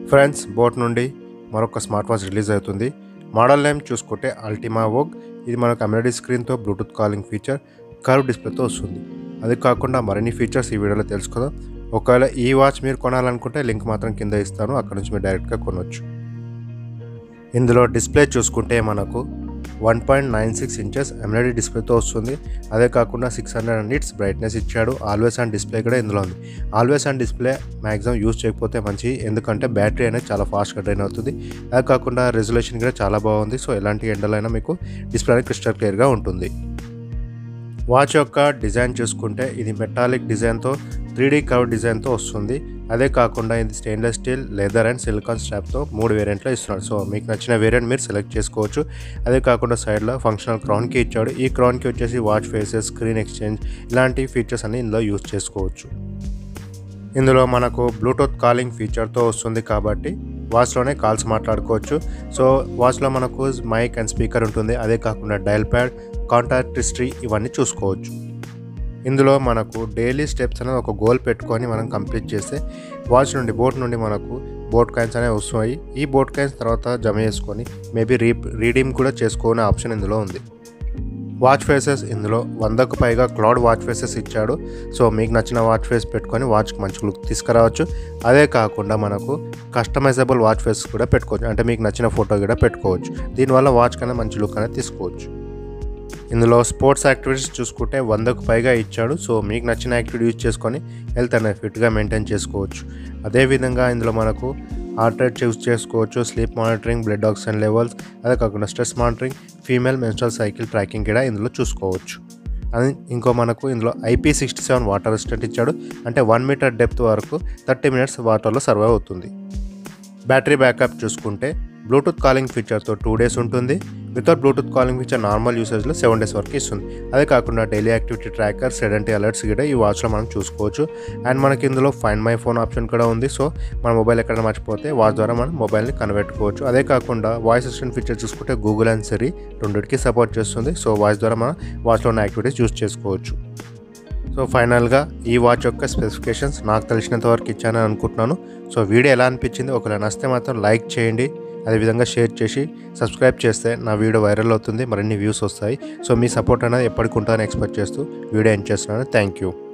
friends boAt నుండి మరొక smart watch release అవుతుంది మోడల్ నేమ్ చూసుకుంటే అల్టిమా వోగ్ ఇది మనకు అమ్యూనిటీ స్క్రీన్తో బ్లూటూత్ కాలింగ్ ఫీచర్ కర్వ్ డిస్ప్లేతో వస్తుంది అది కాకుండా మరిన్ని ఫీచర్స్ ఈ వీడియోలో తెలుసుకుందాం ఒకవేళ ఈ వాచ్ మీరు కొనాలనుకుంటే లింక్ మాత్రం కింద ఇస్తాను అక్కడ నుంచి మీరు డైరెక్ట్గా కొనవచ్చు ఇందులో డిస్ప్లే చూసుకుంటే మనకు one point nine six inches MLED డిస్ప్లేతో వస్తుంది అదే కాకుండా సిక్స్ హండ్రెడ్ నిట్స్ బ్రైట్నెస్ ఇచ్చాడు ఆల్వేస్ ఆన్ డిస్ప్లే కూడా ఇందులో ఉంది always on display maximum use చేయకపోతే మంచి ఎందుకంటే బ్యాటరీ అనేది చాలా ఫాస్ట్గా డ్రైన్ అవుతుంది అదే కాకుండా రెజల్యూషన్ కూడా చాలా బాగుంది సో ఎలాంటి ఎండలైనా మీకు డిస్ప్లే అనేది క్రిస్టల్ క్లియర్గా ఉంటుంది వాచ్ యొక్క డిజైన్ చూసుకుంటే ఇది మెటాలిక్ డిజైన్తో త్రీ డీ కవర్ డిజైన్తో వస్తుంది అదే కాకుండా ఇది stainless steel leather and silicone స్ట్రాప్తో మూడు వేరియంట్లో ఇస్తున్నాడు సో మీకు నచ్చిన వేరియంట్ మీరు సెలెక్ట్ చేసుకోవచ్చు అదే కాకుండా సైడ్లో ఫంక్షనల్ క్రౌన్కి ఇచ్చాడు ఈ క్రౌన్కి వచ్చేసి వాచ్ ఫేసెస్ స్క్రీన్ ఎక్స్చేంజ్ ఇలాంటి ఫీచర్స్ అన్ని ఇందులో యూజ్ చేసుకోవచ్చు ఇందులో మనకు బ్లూటూత్ కాలింగ్ ఫీచర్తో వస్తుంది కాబట్టి వాచ్లోనే కాల్స్ మాట్లాడుకోవచ్చు సో వాచ్లో మనకు మైక్ అండ్ స్పీకర్ ఉంటుంది అదే కాకుండా డయల్ ప్యాడ్ కాంటాక్ట్ హిస్టరీ ఇవన్నీ చూసుకోవచ్చు ఇందులో మనకు డైలీ స్టెప్స్ అనేది ఒక గోల్ పెట్టుకొని మనం కంప్లీట్ చేస్తే వాచ్ నుండి బోట్ నుండి మనకు బోట్ కాయిన్స్ అనేవి వస్తాయి ఈ బోట్ కాయిన్స్ తర్వాత జమ చేసుకొని మేబీ రీ రీడీమ్ కూడా చేసుకునే ఆప్షన్ ఇందులో ఉంది వాచ్ ఫేసెస్ ఇందులో వందకు పైగా క్లౌడ్ వాచ్ ఫేసెస్ ఇచ్చాడు సో మీకు నచ్చిన వాచ్ ఫేస్ పెట్టుకొని వాచ్కి మంచి లుక్ తీసుకురావచ్చు అదే కాకుండా మనకు కస్టమైజబుల్ వాచ్ ఫేస్ కూడా పెట్టుకోవచ్చు అంటే మీకు నచ్చిన ఫోటో కూడా పెట్టుకోవచ్చు దీనివల్ల వాచ్ కన్నా మంచి లుక్ అనేది తీసుకోవచ్చు ఇందులో స్పోర్ట్స్ యాక్టివిటీస్ చూసుకుంటే వందకు పైగా ఇచ్చాడు సో మీకు నచ్చిన యాక్టివిటీ యూజ్ చేసుకొని హెల్త్ అనేది ఫిట్గా మెయింటైన్ చేసుకోవచ్చు అదేవిధంగా ఇందులో మనకు హార్ట్ రేట్ చూస్ చేసుకోవచ్చు sleep monitoring blood oxygen levels అదే కాకుండా stress monitoring female menstrual cycle tracking కూడా ఇందులో చూసుకోవచ్చు అది ఇంకో మనకు ఇందులో IP sixty seven water resistant ఇచ్చాడు అంటే వన్ మీటర్ డెప్త్ వరకు థర్టీ మినిట్స్ వాటర్లో సర్వైవ్ అవుతుంది బ్యాటరీ బ్యాకప్ చూసుకుంటే బ్లూటూత్ కాలింగ్ ఫీచర్తో టూ డేస్ ఉంటుంది without Bluetooth calling feature normal యూసేజ్లో సెవెన్ డేస్ వరకు ఇస్తుంది అదే కాకుండా daily activity tracker sedentary alerts కూడా ఈ వాచ్లో మనం చూసుకోవచ్చు అండ్ మనకి ఇందులో ఫైండ్ మై ఫోన్ ఆప్షన్ కూడా ఉంది సో మన మొబైల్ ఎక్కడైనా మర్చిపోతే వాచ్ ద్వారా మనం మొబైల్ని కనబెట్టుకోవచ్చు అదే కాకుండా వాయిస్ అసిస్టెంట్ ఫీచర్ చూసుకుంటే గూగుల్ అండ్ సిరి రెండింటికి సపోర్ట్ చేస్తుంది సో వాయిస్ ద్వారా మనం వాచ్లో ఉన్న యాక్టివిటీస్ యూస్ చేసుకోవచ్చు సో ఫైనల్గా ఈ వాచ్ యొక్క స్పెసిఫికేషన్స్ నాకు తెలిసినంత వరకు ఇచ్చానని అనుకుంటున్నాను సో వీడియో ఎలా అనిపించింది ఒకవేళ నచ్చితే మాత్రం లైక్ చేయండి అదేవిధంగా షేర్ చేసి సబ్స్క్రైబ్ చేస్తే నా వీడియో వైరల్ అవుతుంది మరిన్ని వ్యూస్ వస్తాయి సో మీ సపోర్ట్ అనేది ఎప్పటికి ఉంటుందని ఎక్స్పెక్ట్ చేస్తూ వీడియో ఎండ్ చేస్తున్నాను థ్యాంక్ యూ